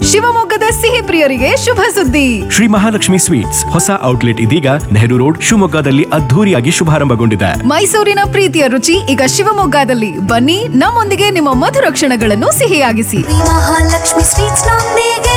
ಶಿವಮೊಗ್ಗದ ಸಿಹಿ ಪ್ರಿಯರಿಗೆ ಶುಭ ಸುದ್ದಿ ಶ್ರೀ ಮಹಾಲಕ್ಷ್ಮಿ ಸ್ವೀಟ್ಸ್ ಹೊಸ ಔಟ್ಲೆಟ್ ಇದೀಗ ನೆಹರು ರೋಡ್ ಶಿವಮೊಗ್ಗದಲ್ಲಿ ಅದ್ಧೂರಿಯಾಗಿ ಶುಭಾರಂಭಗೊಂಡಿದೆ ಮೈಸೂರಿನ ಪ್ರೀತಿಯ ರುಚಿ ಈಗ ಶಿವಮೊಗ್ಗದಲ್ಲಿ ಬನ್ನಿ ನಮ್ಮೊಂದಿಗೆ ನಿಮ್ಮ ಮಧುರ ಕ್ಷಣಗಳನ್ನು ಸಿಹಿಯಾಗಿಸಿ ಮಹಾಲಕ್ಷ್ಮಿ ಸ್ವೀಟ್ಸ್ ನೊಂದಿಗೆ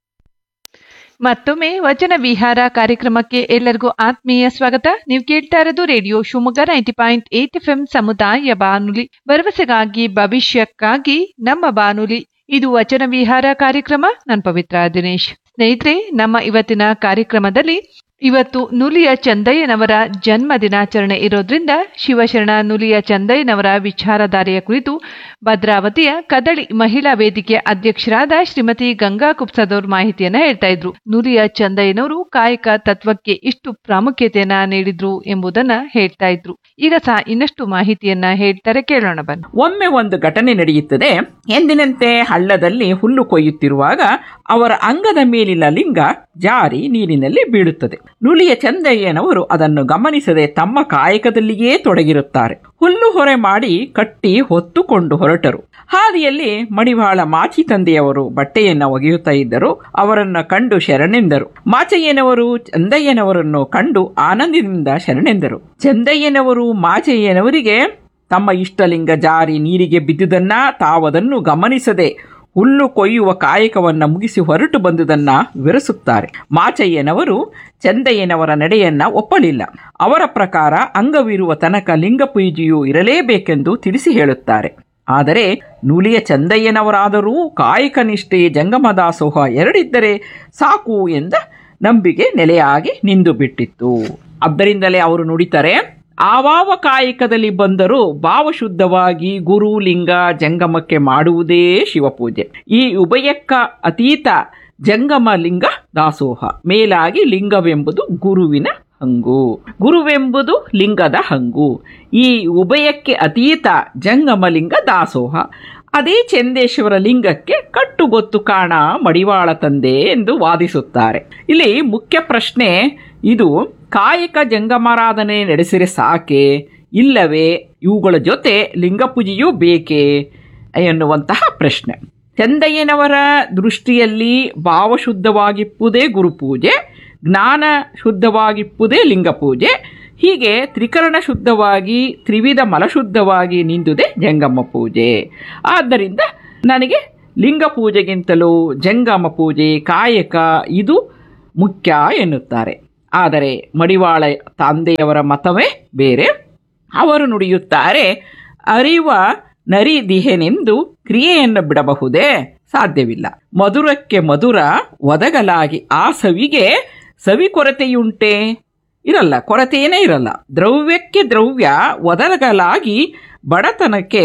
ಮತ್ತೊಮ್ಮೆ ವಚನ ವಿಹಾರ ಕಾರ್ಯಕ್ರಮಕ್ಕೆ ಎಲ್ಲರಿಗೂ ಆತ್ಮೀಯ ಸ್ವಾಗತ ನೀವು ಕೇಳ್ತಾ ಇರೋದು radio Shivamogga ninety point eight F M ಸಮುದಾಯ ಬಾನುಲಿ ಭರವಸೆಗಾಗಿ ಭವಿಷ್ಯಕ್ಕಾಗಿ ನಮ್ಮ ಬಾನುಲಿ ಇದು ವಚನ ವಿಹಾರ ಕಾರ್ಯಕ್ರಮ ನಾನು ಪವಿತ್ರ ದಿನೇಶ್ ಸ್ನೇಹಿತರೆ ನಮ್ಮ ಇವತ್ತಿನ ಕಾರ್ಯಕ್ರಮದಲ್ಲಿ ಇವತ್ತು ನುಲಿಯ ಚಂದಯ್ಯನವರ ಜನ್ಮ ದಿನಾಚರಣೆ ಇರೋದ್ರಿಂದ ಶಿವಶರಣ ನುಲಿಯ ಚಂದಯ್ಯನವರ ವಿಚಾರಧಾರೆಯ ಕುರಿತು ಭದ್ರಾವತಿಯ ಕದಳಿ ಮಹಿಳಾ ವೇದಿಕೆಯ ಅಧ್ಯಕ್ಷರಾದ ಶ್ರೀಮತಿ ಗಂಗಾ ಕುಪ್ಸದವ್ರ ಮಾಹಿತಿಯನ್ನ ಹೇಳ್ತಾ ಇದ್ರು ನುಲಿಯ ಚಂದಯ್ಯನವರು ಕಾಯಕ ತತ್ವಕ್ಕೆ ಇಷ್ಟು ಪ್ರಾಮುಖ್ಯತೆಯನ್ನ ನೀಡಿದ್ರು ಎಂಬುದನ್ನ ಹೇಳ್ತಾ ಇದ್ರು ಈಗ ಸಹ ಇನ್ನಷ್ಟು ಮಾಹಿತಿಯನ್ನ ಹೇಳ್ತಾರೆ ಕೇಳೋಣ ಬನ್ನಿ ಒಮ್ಮೆ ಒಂದು ಘಟನೆ ನಡೆಯುತ್ತದೆ ಎಂದಿನಂತೆ ಹಳ್ಳದಲ್ಲಿ ಹುಲ್ಲು ಕೊಯ್ಯುತ್ತಿರುವಾಗ ಅವರ ಅಂಗದ ಮೇಲಿನ ಲಿಂಗ ಜಾರಿ ನೀರಿನಲ್ಲಿ ಬೀಳುತ್ತದೆ ನುಲಿಯ ಚಂದಯ್ಯನವರು ಅದನ್ನು ಗಮನಿಸದೆ ತಮ್ಮ ಕಾಯಕದಲ್ಲಿಯೇ ತೊಡಗಿರುತ್ತಾರೆ ಹುಲ್ಲು ಹೊರೆ ಮಾಡಿ ಕಟ್ಟಿ ಹೊತ್ತುಕೊಂಡು ಹೊರಟರು ಹಾದಿಯಲ್ಲಿ ಮಡಿವಾಳ ಮಾಚಿ ತಂದೆಯವರು ಬಟ್ಟೆಯನ್ನ ಒಗೆಯುತ್ತಾ ಇದ್ದರು ಅವರನ್ನ ಕಂಡು ಶರಣೆಂದರು ಮಾಚಯ್ಯನವರು ಚಂದಯ್ಯನವರನ್ನು ಕಂಡು ಆನಂದದಿಂದ ಶರಣೆಂದರು ಚಂದಯ್ಯನವರು ಮಾಚಯ್ಯನವರಿಗೆ ತಮ್ಮ ಇಷ್ಟಲಿಂಗ ಜಾರಿ ನೀರಿಗೆ ಬಿದ್ದುದನ್ನ ತಾವದನ್ನು ಗಮನಿಸದೆ ಹುಲ್ಲು ಕೊಯ್ಯುವ ಕಾಯಕವನ್ನ ಮುಗಿಸಿ ಹೊರಟು ಬಂದುದನ್ನ ವಿವರಿಸುತ್ತಾರೆ ಮಾಚಯ್ಯನವರು ಚಂದಯ್ಯನವರ ನಡೆಯನ್ನ ಒಪ್ಪಲಿಲ್ಲ ಅವರ ಪ್ರಕಾರ ಅಂಗವಿರುವ ತನಕ ಲಿಂಗ ಪೂಜೆಯು ಇರಲೇಬೇಕೆಂದು ತಿಳಿಸಿ ಹೇಳುತ್ತಾರೆ ಆದರೆ ನೂಲಿಯ ಚಂದಯ್ಯನವರಾದರೂ ಕಾಯಕ ನಿಷ್ಠೆ ಜಂಗಮದಾಸೋಹ ಎರಡಿದ್ದರೆ ಸಾಕು ಎಂದ ನಂಬಿಕೆ ನೆಲೆಯಾಗಿ ನಿಂದು ಬಿಟ್ಟಿತ್ತು ಆದ್ದರಿಂದಲೇ ಅವರು ನುಡಿತಾರೆ ಆವಾವ ಕಾಯಕದಲ್ಲಿ ಬಂದರೂ ಭಾವಶುದ್ಧವಾಗಿ ಗುರು ಲಿಂಗ ಜಂಗಮಕ್ಕೆ ಮಾಡುವುದೇ ಶಿವಪೂಜೆ ಈ ಉಭಯಕ್ಕ ಅತೀತ ಜಂಗಮ ಲಿಂಗ ದಾಸೋಹ ಮೇಲಾಗಿ ಲಿಂಗವೆಂಬುದು ಗುರುವಿನ ಹಂಗು ಗುರುವೆಂಬುದು ಲಿಂಗದ ಹಂಗು ಈ ಉಭಯಕ್ಕೆ ಅತೀತ ಜಂಗಮ ಲಿಂಗ ದಾಸೋಹ ಅದೇ ಚಂದೇಶ್ವರ ಲಿಂಗಕ್ಕೆ ಕಟ್ಟುಗೊತ್ತು ಕಾಣ ಮಡಿವಾಳ ತಂದೆ ಎಂದು ವಾದಿಸುತ್ತಾರೆ ಇಲ್ಲಿ ಮುಖ್ಯ ಪ್ರಶ್ನೆ ಇದು ಕಾಯಕ ಜಂಗಮಾರಾಧನೆ ನಡೆಸಿರೆ ಸಾಕೆ ಇಲ್ಲವೇ ಇವುಗಳ ಜೊತೆ ಲಿಂಗ ಪೂಜೆಯೂ ಬೇಕೇ ಎನ್ನುವಂತಹ ಪ್ರಶ್ನೆ ಚಂದಯ್ಯನವರ ದೃಷ್ಟಿಯಲ್ಲಿ ಭಾವಶುದ್ಧವಾಗಿಪ್ಪುದೇ ಗುರುಪೂಜೆ ಜ್ಞಾನ ಶುದ್ಧವಾಗಿಪ್ಪುದೇ ಲಿಂಗ ಪೂಜೆ ಹೀಗೆ ತ್ರಿಕರಣ ಶುದ್ಧವಾಗಿ ತ್ರಿವಿಧ ಮಲಶುದ್ಧವಾಗಿ ನಿಂದುದೇ ಜಂಗಮ ಪೂಜೆ ಆದ್ದರಿಂದ ನನಗೆ ಲಿಂಗ ಪೂಜೆಗಿಂತಲೂ ಜಂಗಮ ಪೂಜೆ ಕಾಯಕ ಇದು ಮುಖ್ಯ ಎನ್ನುತ್ತಾರೆ ಆದರೆ ಮಡಿವಾಳ ತಂದೆಯವರ ಮತವೇ ಬೇರೆ ಅವರು ನುಡಿಯುತ್ತಾರೆ ಅರಿವ ನರಿದಿಹೆನೆಂದು ಕ್ರಿಯೆಯನ್ನು ಬಿಡಬಹುದೇ ಸಾಧ್ಯವಿಲ್ಲ ಮಧುರಕ್ಕೆ ಮಧುರ ಒದಗಲಾಗಿ ಆ ಸವಿಗೆ ಸವಿ ಕೊರತೆಯುಂಟೆ ಇರಲ್ಲ ಕೊರತೆಯೇ ಇರಲ್ಲ ದ್ರವ್ಯಕ್ಕೆ ದ್ರವ್ಯ ಒದಗಲಾಗಿ ಬಡತನಕ್ಕೆ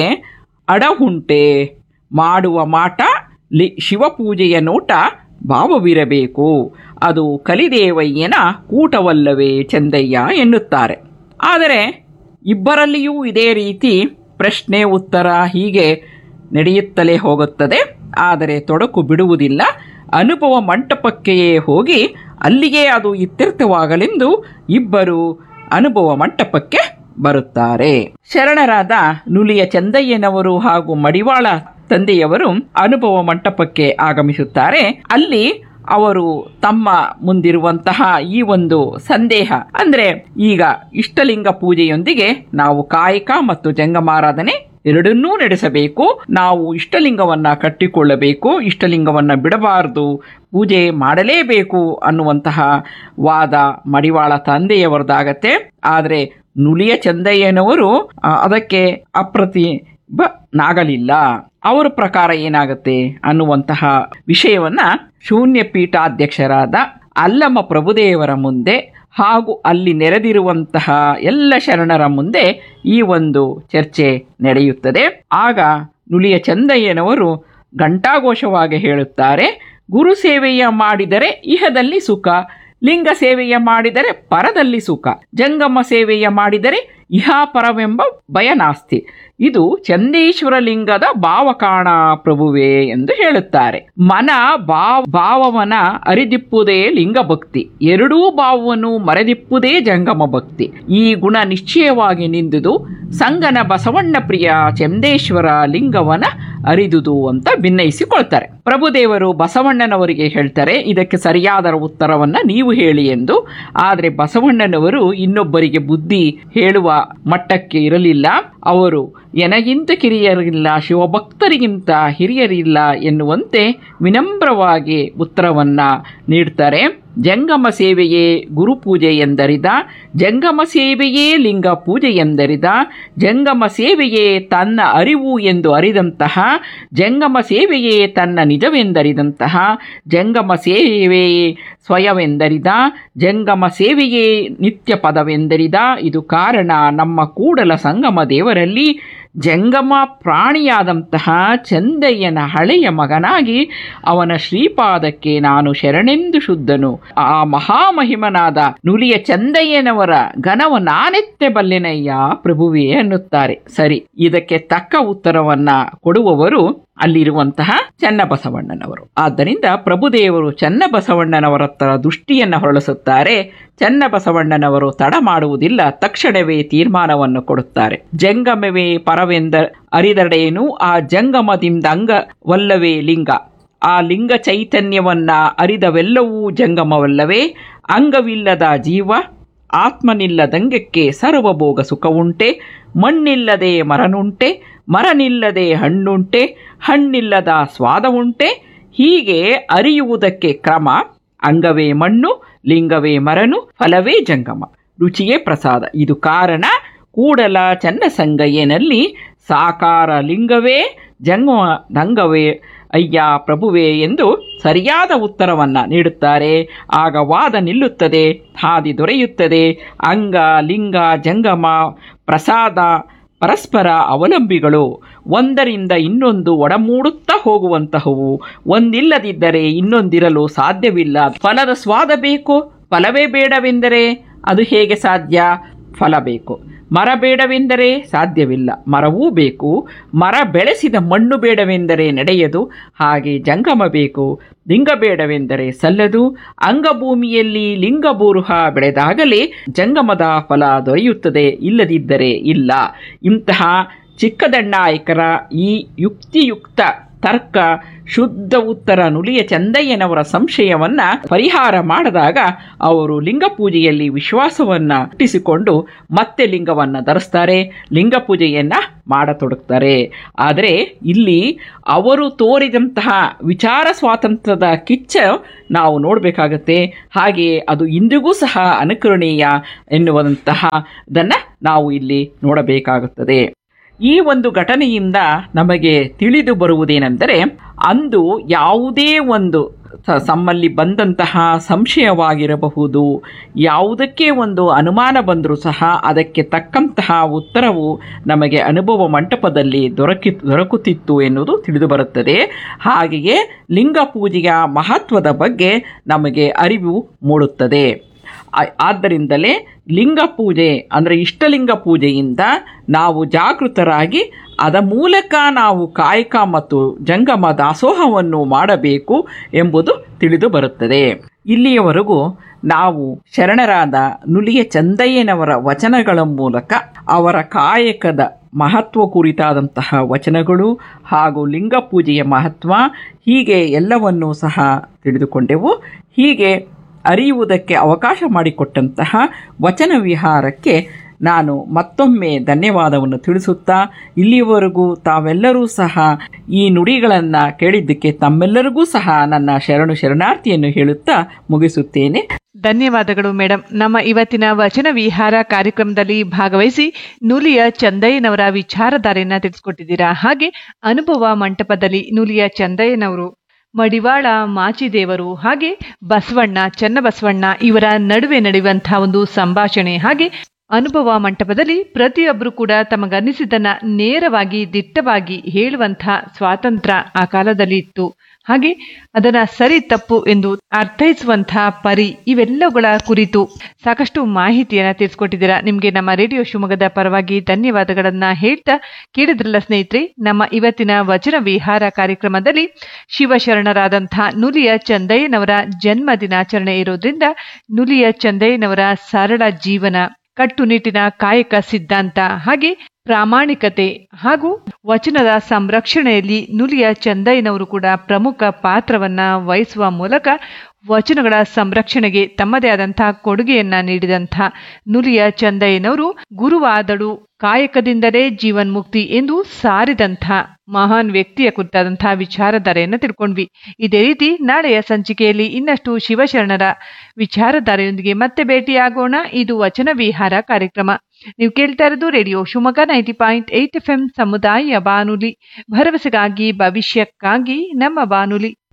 ಅಡಹುಂಟೆ ಮಾಡುವ ಮಾಟ ಲಿ ಶಿವಪೂಜೆಯ ನೋಟ ಭಾವವಿರಬೇಕು ಅದು ಕಲಿದೇವಯ್ಯನ ಕೂಟವಲ್ಲವೇ ಚಂದಯ್ಯ ಎನ್ನುತ್ತಾರೆ ಆದರೆ ಇಬ್ಬರಲ್ಲಿಯೂ ಇದೇ ರೀತಿ ಪ್ರಶ್ನೆ ಉತ್ತರ ಹೀಗೆ ನಡೆಯುತ್ತಲೇ ಹೋಗುತ್ತದೆ ಆದರೆ ತೊಡಕು ಬಿಡುವುದಿಲ್ಲ ಅನುಭವ ಮಂಟಪಕ್ಕೆಯೇ ಹೋಗಿ ಅಲ್ಲಿಗೆ ಅದು ಇತ್ಯರ್ಥವಾಗಲೆಂದು ಇಬ್ಬರು ಅನುಭವ ಮಂಟಪಕ್ಕೆ ಬರುತ್ತಾರೆ ಶರಣರಾದ ನುಲಿಯ ಚಂದಯ್ಯನವರು ಹಾಗೂ ಮಡಿವಾಳ ತಂದೆಯವರು ಅನುಭವ ಮಂಟಪಕ್ಕೆ ಆಗಮಿಸುತ್ತಾರೆ ಅಲ್ಲಿ ಅವರು ತಮ್ಮ ಮುಂದಿರುವಂತಹ ಈ ಒಂದು ಸಂದೇಹ ಅಂದ್ರೆ ಈಗ ಇಷ್ಟಲಿಂಗ ಪೂಜೆಯೊಂದಿಗೆ ನಾವು ಕಾಯಕ ಮತ್ತು ಜಂಗಮಾರಾಧನೆ ಎರಡನ್ನೂ ನಡೆಸಬೇಕು ನಾವು ಇಷ್ಟಲಿಂಗವನ್ನ ಕಟ್ಟಿಕೊಳ್ಳಬೇಕು ಇಷ್ಟಲಿಂಗವನ್ನ ಬಿಡಬಾರದು ಪೂಜೆ ಮಾಡಲೇಬೇಕು ಅನ್ನುವಂತಹ ವಾದ ಮಡಿವಾಳ ತಂದೆಯವರದಾಗತ್ತೆ ಆದರೆ ನುಲಿಯ ಚಂದಯ್ಯನವರು ಆ, ಅದಕ್ಕೆ ಅಪ್ರತಿ ಬ ನಾಗಲಿಲ್ಲ ಅವರ ಪ್ರಕಾರ ಏನಾಗುತ್ತೆ ಅನ್ನುವಂತಹ ವಿಷಯವನ್ನ ಶೂನ್ಯ ಪೀಠಾಧ್ಯಕ್ಷರಾದ ಅಲ್ಲಮ್ಮ ಪ್ರಭುದೇವರ ಮುಂದೆ ಹಾಗೂ ಅಲ್ಲಿ ನೆರೆದಿರುವಂತಹ ಎಲ್ಲ ಶರಣರ ಮುಂದೆ ಈ ಒಂದು ಚರ್ಚೆ ನಡೆಯುತ್ತದೆ ಆಗ ನುಲಿಯ ಚಂದಯ್ಯನವರು ಘಂಟಾಘೋಷವಾಗಿ ಹೇಳುತ್ತಾರೆ ಗುರು ಸೇವೆಯ ಮಾಡಿದರೆ ಇಹದಲ್ಲಿ ಸುಖ ಲಿಂಗ ಸೇವೆಯ ಮಾಡಿದರೆ ಪರದಲ್ಲಿ ಸುಖ ಜಂಗಮ ಸೇವೆಯ ಮಾಡಿದರೆ ಇಹಾಪರವೆಂಬ ಭಯ ನಾಸ್ತಿ ಇದು ಚಂದೇಶ್ವರ ಲಿಂಗದ ಭಾವಕಾಣ ಪ್ರಭುವೇ ಎಂದು ಹೇಳುತ್ತಾರೆ ಮನ ಭಾವ ಭಾವವನ ಅರಿದಿಪ್ಪುದೇ ಲಿಂಗ ಭಕ್ತಿ ಎರಡೂ ಭಾವವನ್ನು ಮರೆದಿಪ್ಪುದೇ ಜಂಗಮ ಭಕ್ತಿ ಈ ಗುಣ ನಿಶ್ಚಯವಾಗಿ ನಿಂದುದು ಸಂಗನ ಬಸವಣ್ಣ ಪ್ರಿಯ ಚಂದೇಶ್ವರ ಲಿಂಗವನ ಅರಿದುದು ಅಂತ ಭಿನ್ನಯಿಸಿಕೊಳ್ತಾರೆ ಪ್ರಭುದೇವರು ಬಸವಣ್ಣನವರಿಗೆ ಹೇಳ್ತಾರೆ ಇದಕ್ಕೆ ಸರಿಯಾದ ಉತ್ತರವನ್ನ ನೀವು ಹೇಳಿ ಎಂದು ಆದರೆ ಬಸವಣ್ಣನವರು ಇನ್ನೊಬ್ಬರಿಗೆ ಬುದ್ಧಿ ಹೇಳುವ ಮಟ್ಟಕ್ಕೆ ಇರಲಿಲ್ಲ ಅವರು ಎನಗಿಂತ ಕಿರಿಯರಿಲ್ಲ ಶಿವಭಕ್ತರಿಗಿಂತ ಹಿರಿಯರಿಲ್ಲ ಎನ್ನುವಂತೆ ವಿನಮ್ರವಾಗಿ ಉತ್ತರವನ್ನ ನೀಡ್ತಾರೆ ಜಂಗಮ ಸೇವೆಯೇ ಗುರುಪೂಜೆ ಎಂದರಿದ ಜಂಗಮ ಸೇವೆಯೇ ಲಿಂಗ ಪೂಜೆ ಎಂದರಿದ ಜಂಗಮ ಸೇವೆಯೇ ತನ್ನ ಅರಿವು ಎಂದು ಅರಿದಂತಹ ಜಂಗಮ ಸೇವೆಯೇ ತನ್ನ ನಿಜವೆಂದರಿದಂತಹ ಜಂಗಮ ಸೇವೆಯೇ ಸ್ವಯವೆಂದರಿದ ಜಂಗಮ ಸೇವೆಯೇ ನಿತ್ಯ ಪದವೆಂದರಿದ ಇದು ಕಾರಣ ನಮ್ಮ ಕೂಡಲ ಸಂಗಮ ದೇವರಲ್ಲಿ ಜಂಗಮ ಪ್ರಾಣಿಯಾದಂತಹ ಚಂದಯ್ಯನ ಹಳೆಯ ಮಗನಾಗಿ ಅವನ ಶ್ರೀಪಾದಕ್ಕೆ ನಾನು ಶರಣೆಂದು ಶುದ್ಧನು ಆ ಮಹಾಮಹಿಮನಾದ ನುಲಿಯ ಚಂದಯ್ಯನವರ ಘನವ ನಾನೆತ್ತೆ ಬಲ್ಲೆನಯ್ಯ ಪ್ರಭುವೇ ಅನ್ನುತ್ತಾರೆ ಸರಿ ಇದಕ್ಕೆ ತಕ್ಕ ಉತ್ತರವನ್ನ ಕೊಡುವವರು ಅಲ್ಲಿರುವಂತಹ ಚನ್ನಬಸವಣ್ಣನವರು ಆದ್ದರಿಂದ ಪ್ರಭುದೇವರು ಚನ್ನಬಸವಣ್ಣನವರತ್ತ ದೃಷ್ಟಿಯನ್ನು ಹೊರಳಿಸುತ್ತಾರೆ ಚನ್ನಬಸವಣ್ಣನವರು ತಡ ಮಾಡುವುದಿಲ್ಲ ತಕ್ಷಣವೇ ತೀರ್ಮಾನವನ್ನು ಕೊಡುತ್ತಾರೆ ಜಂಗಮವೇ ಪರವೆಂದ ಅರಿದಡೇನು ಆ ಜಂಗಮದಿಂದ ಅಂಗವಲ್ಲವೇ ಲಿಂಗ ಆ ಲಿಂಗ ಚೈತನ್ಯವನ್ನ ಅರಿದವೆಲ್ಲವೂ ಜಂಗಮವಲ್ಲವೇ ಅಂಗವಿಲ್ಲದ ಜೀವ ಆತ್ಮನಿಲ್ಲದಂಗಕ್ಕೆ ಸರ್ವಭೋಗ ಸುಖವುಂಟೆ ಮಣ್ಣಿಲ್ಲದೆ ಮರನುಂಟೆ ಮರನಿಲ್ಲದೆ ಹಣ್ಣುಂಟೆ ಹಣ್ಣಿಲ್ಲದ ಸ್ವಾದವುಂಟೆ ಹೀಗೆ ಅರಿಯುವುದಕ್ಕೆ ಕ್ರಮ ಅಂಗವೇ ಮಣ್ಣು ಲಿಂಗವೇ ಮರನು ಫಲವೇ ಜಂಗಮ ರುಚಿಯೇ ಪ್ರಸಾದ ಇದು ಕಾರಣ ಕೂಡಲ ಚನ್ನಸಂಗಯ್ಯನಲ್ಲಿ ಸಾಕಾರ ಲಿಂಗವೇ ಜಂಗಮ ನಂಗವೇ ಅಯ್ಯ ಪ್ರಭುವೇ ಎಂದು ಸರಿಯಾದ ಉತ್ತರವನ್ನ ನೀಡುತ್ತಾರೆ ಆಗ ವಾದ ನಿಲ್ಲುತ್ತದೆ ಹಾದಿ ದೊರೆಯುತ್ತದೆ ಅಂಗ ಲಿಂಗ ಜಂಗಮ ಪ್ರಸಾದ ಪರಸ್ಪರ ಅವಲಂಬಿಗಳು ಒಂದರಿಂದ ಇನ್ನೊಂದು ಒಡಮೂಡುತ್ತಾ ಹೋಗುವಂತಹವು ಒಂದಿಲ್ಲದಿದ್ದರೆ ಇನ್ನೊಂದಿರಲು ಸಾಧ್ಯವಿಲ್ಲ ಫಲದ ಸ್ವಾದ ಬೇಕು ಫಲವೇ ಬೇಡವೆಂದರೆ ಅದು ಹೇಗೆ ಸಾಧ್ಯ ಫಲ ಬೇಕು ಮರ ಬೇಡವೆಂದರೆ ಸಾಧ್ಯವಿಲ್ಲ ಮರವೂ ಬೇಕು ಮರ ಬೆಳೆಸಿದ ಮಣ್ಣು ಬೇಡವೆಂದರೆ ನಡೆಯದು ಹಾಗೆ ಜಂಗಮ ಬೇಕು ಲಿಂಗ ಬೇಡವೆಂದರೆ ಸಲ್ಲದು ಅಂಗಭೂಮಿಯಲ್ಲಿ ಲಿಂಗಬೂರುಹ ಬೆಳೆದಾಗಲೇ ಜಂಗಮದ ಫಲ ದೊರೆಯುತ್ತದೆ ಇಲ್ಲದಿದ್ದರೆ ಇಲ್ಲ ಇಂತಹ ಚಿಕ್ಕದಣ್ಣಾಯಕರ ಈ ಯುಕ್ತಿಯುಕ್ತ ತರ್ಕ ಶುದ್ಧ ಉತ್ತರ ನುಲಿಯ ಚಂದಯ್ಯನವರ ಸಂಶಯವನ್ನ ಪರಿಹಾರ ಮಾಡಿದಾಗ ಅವರು ಲಿಂಗ ಪೂಜೆಯಲ್ಲಿ ವಿಶ್ವಾಸವನ್ನ ಹುಟ್ಟಿಸಿಕೊಂಡು ಮತ್ತೆ ಲಿಂಗವನ್ನ ಧರಿಸ್ತಾರೆ ಲಿಂಗ ಪೂಜೆಯನ್ನ ಮಾಡತೊಡಗ್ತಾರೆ ಆದರೆ ಇಲ್ಲಿ ಅವರು ತೋರಿದಂತಹ ವಿಚಾರ ಸ್ವಾತಂತ್ರ್ಯದ ಕಿಚ್ಚ ನಾವು ನೋಡಬೇಕಾಗತ್ತೆ ಹಾಗೆಯೇ ಅದು ಇಂದಿಗೂ ಸಹ ಅನುಕರಣೀಯ ಎನ್ನುವಂತಹ ಇದನ್ನು ನಾವು ಇಲ್ಲಿ ನೋಡಬೇಕಾಗುತ್ತದೆ ಈ ಒಂದು ಘಟನೆಯಿಂದ ನಮಗೆ ತಿಳಿದು ಬರುವುದೇನೆಂದರೆ ಅಂದು ಯಾವುದೇ ಒಂದು ಸ- ತಮ್ಮಲ್ಲಿ ಬಂದಂತಹ ಸಂಶಯವಾಗಿರಬಹುದು ಯಾವುದಕ್ಕೆ ಒಂದು ಅನುಮಾನ ಬಂದರೂ ಸಹ ಅದಕ್ಕೆ ತಕ್ಕಂತಹ ಉತ್ತರವು ನಮಗೆ ಅನುಭವ ಮಂಟಪದಲ್ಲಿ ದೊರಕಿ ದೊರಕುತ್ತಿತ್ತು ಎನ್ನುವುದು ತಿಳಿದು ಬರುತ್ತದೆ ಹಾಗೆಯೇ ಲಿಂಗ ಪೂಜೆಯ ಮಹತ್ವದ ಬಗ್ಗೆ ನಮಗೆ ಅರಿವು ಮೂಡುತ್ತದೆ ಆ- ಆದ್ದರಿಂದಲೇ ಲಿಂಗ ಪೂಜೆ ಅಂದರೆ ಇಷ್ಟಲಿಂಗ ಪೂಜೆಯಿಂದ ನಾವು ಜಾಗೃತರಾಗಿ ಅದ ಮೂಲಕ ನಾವು ಕಾಯಕ ಮತ್ತು ಜಂಗಮ ದಾಸೋಹವನ್ನು ಮಾಡಬೇಕು ಎಂಬುದು ತಿಳಿದು ಬರುತ್ತದೆ ಇಲ್ಲಿಯವರೆಗೂ ನಾವು ಶರಣರಾದ ನುಲಿಯ ಚಂದಯ್ಯನವರ ವಚನಗಳ ಮೂಲಕ ಅವರ ಕಾಯಕದ ಮಹತ್ವ ಕುರಿತಾದಂತಹ ವಚನಗಳು ಹಾಗೂ ಲಿಂಗ ಪೂಜೆಯ ಮಹತ್ವ ಹೀಗೆ ಎಲ್ಲವನ್ನೂ ಸಹ ತಿಳಿದುಕೊಂಡೆವು ಹೀಗೆ ಅರಿಯುವುದಕ್ಕೆ ಅವಕಾಶ ಮಾಡಿಕೊಟ್ಟಂತಹ ವಚನ ವಿಹಾರಕ್ಕೆ ನಾನು ಮತ್ತೊಮ್ಮೆ ಧನ್ಯವಾದವನ್ನು ತಿಳಿಸುತ್ತಾ ಇಲ್ಲಿಯವರೆಗೂ ತಾವೆಲ್ಲರೂ ಸಹ ಈ ನುಡಿಗಳನ್ನು ಕೇಳಿದ್ದಕ್ಕೆ ತಮ್ಮೆಲ್ಲರಿಗೂ ಸಹ ನನ್ನ ಶರಣು ಶರಣಾರ್ಥಿಯನ್ನು ಹೇಳುತ್ತಾ ಮುಗಿಸುತ್ತೇನೆ ಧನ್ಯವಾದಗಳು ಮೇಡಮ್ ನಮ್ಮ ಇವತ್ತಿನ ವಚನ ವಿಹಾರ ಕಾರ್ಯಕ್ರಮದಲ್ಲಿ ಭಾಗವಹಿಸಿ ನುಲಿಯ ಚಂದಯ್ಯನವರ ವಿಚಾರಧಾರೆಯನ್ನ ತಿಳಿಸ್ಕೊಟ್ಟಿದ್ದೀರಾ ಹಾಗೆ ಅನುಭವ ಮಂಟಪದಲ್ಲಿ ನುಲಿಯ ಚಂದಯ್ಯನವರು ಮಡಿವಾಳ ಮಾಚಿದೇವರು ಹಾಗೆ ಬಸವಣ್ಣ ಚನ್ನಬಸವಣ್ಣ ಇವರ ನಡುವೆ ನಡೆಯುವಂತಹ ಒಂದು ಸಂಭಾಷಣೆ ಹಾಗೆ ಅನುಭವ ಮಂಟಪದಲ್ಲಿ ಪ್ರತಿಯೊಬ್ಬರು ಕೂಡ ತಮಗನ್ನಿಸಿದ್ದನ್ನ ನೇರವಾಗಿ ದಿಟ್ಟವಾಗಿ ಹೇಳುವಂಥ ಸ್ವಾತಂತ್ರ್ಯ ಆ ಕಾಲದಲ್ಲಿ ಇತ್ತು ಹಾಗೆ ಅದನ್ನ ಸರಿ ತಪ್ಪು ಎಂದು ಅರ್ಥೈಸುವಂತಹ ಪರಿ ಇವೆಲ್ಲವುಗಳ ಕುರಿತು ಸಾಕಷ್ಟು ಮಾಹಿತಿಯನ್ನ ತಿಳಿಸ್ಕೊಟ್ಟಿದ್ದೀರಾ ನಿಮ್ಗೆ ನಮ್ಮ ರೇಡಿಯೋ ಶಿವಮೊಗ್ಗದ ಪರವಾಗಿ ಧನ್ಯವಾದಗಳನ್ನ ಹೇಳ್ತಾ ಕೇಳಿದ್ರಲ್ಲ ಸ್ನೇಹಿತರೆ ನಮ್ಮ ಇವತ್ತಿನ ವಚನ ವಿಹಾರ ಕಾರ್ಯಕ್ರಮದಲ್ಲಿ ಶಿವಶರಣರಾದಂಥ ನುಲಿಯ ಚಂದಯ್ಯನವರ ಜನ್ಮ ದಿನಾಚರಣೆ ಇರೋದ್ರಿಂದ ನುಲಿಯ ಚಂದಯ್ಯನವರ ಸರಳ ಜೀವನ ಕಟ್ಟುನಿಟ್ಟಿನ ಕಾಯಕ ಸಿದ್ಧಾಂತ ಹಾಗೆ ಪ್ರಾಮಾಣಿಕತೆ ಹಾಗೂ ವಚನದ ಸಂರಕ್ಷಣೆಯಲ್ಲಿ ನುಲಿಯ ಚಂದಯ್ಯನವರು ಕೂಡ ಪ್ರಮುಖ ಪಾತ್ರವನ್ನ ವಹಿಸುವ ಮೂಲಕ ವಚನಗಳ ಸಂರಕ್ಷಣೆಗೆ ತಮ್ಮದೇ ಆದಂತಹ ಕೊಡುಗೆಯನ್ನ ನೀಡಿದಂಥ ನುಲಿಯ ಚಂದಯ್ಯನವರು ಗುರುವಾದಳು ಕಾಯಕದಿಂದಲೇ ಜೀವನ್ಮುಕ್ತಿ ಎಂದು ಸಾರಿದಂಥ ಮಹಾನ್ ವ್ಯಕ್ತಿಯ ಕುರಿತಾದಂತಹ ವಿಚಾರಧಾರೆಯನ್ನು ತಿಳ್ಕೊಂಡ್ವಿ ಇದೇ ರೀತಿ ನಾಳೆಯ ಸಂಚಿಕೆಯಲ್ಲಿ ಇನ್ನಷ್ಟು ಶಿವಶರಣರ ವಿಚಾರಧಾರೆಯೊಂದಿಗೆ ಮತ್ತೆ ಭೇಟಿಯಾಗೋಣ ಇದು ವಚನ ವಿಹಾರ ಕಾರ್ಯಕ್ರಮ ನೀವು ಕೇಳ್ತಾ ಇರೋದು radio Shivamogga ninety point eight F M ಸಮುದಾಯ ಬಾನುಲಿ ಭರವಸೆಗಾಗಿ ಭವಿಷ್ಯಕ್ಕಾಗಿ ನಮ್ಮ ಬಾನುಲಿ